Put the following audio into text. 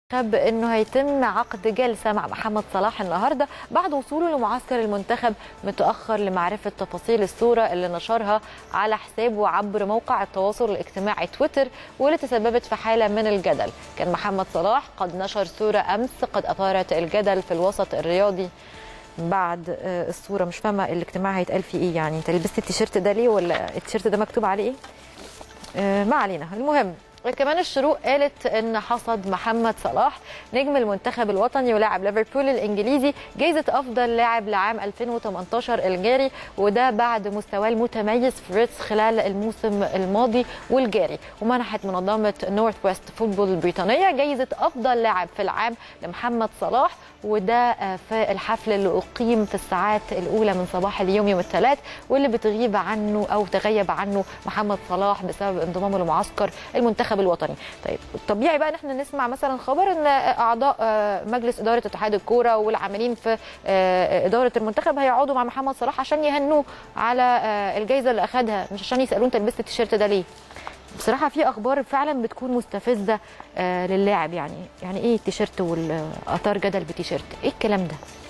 خب انه هيتم عقد جلسه مع محمد صلاح النهارده بعد وصوله لمعسكر المنتخب متاخر لمعرفه تفاصيل الصوره اللي نشرها على حسابه عبر موقع التواصل الاجتماعي تويتر واللي تسببت في حاله من الجدل كان محمد صلاح قد نشر صوره امس قد اثارت الجدل في الوسط الرياضي بعد آه، الصوره مش فاهمه الاجتماع هيتقال فيه ايه يعني انت لبست التيشيرت ده ليه ولا التيشيرت ده مكتوب عليه ايه آه، ما علينا المهم كمان الشروق قالت ان حصد محمد صلاح نجم المنتخب الوطني ولاعب ليفربول الانجليزي جائزه افضل لاعب لعام 2018 الجاري وده بعد مستواه المتميز في ريتس خلال الموسم الماضي والجاري ومنحت منظمه نورث ويست فوتبول البريطانيه جائزه افضل لاعب في العام لمحمد صلاح وده آه، في الحفل اللي اقيم في الساعات الاولى من صباح اليوم يوم الثلاث واللي بتغيب عنه او تغيب عنه محمد صلاح بسبب انضمامه لمعسكر المنتخب الوطني طيب الطبيعي بقى ان احنا نسمع مثلا خبر ان اعضاء آه، مجلس اداره اتحاد الكوره والعاملين في آه، اداره المنتخب هيقعدوا مع محمد صلاح عشان يهنوه على آه، الجائزه اللي اخذها مش عشان يسالوه انت لبست التيشيرت ده ليه بصراحه في اخبار فعلا بتكون مستفزه آه، للاعب يعني يعني ايه التيشيرت والاثار جدل بتيشيرت ايه الكلام ده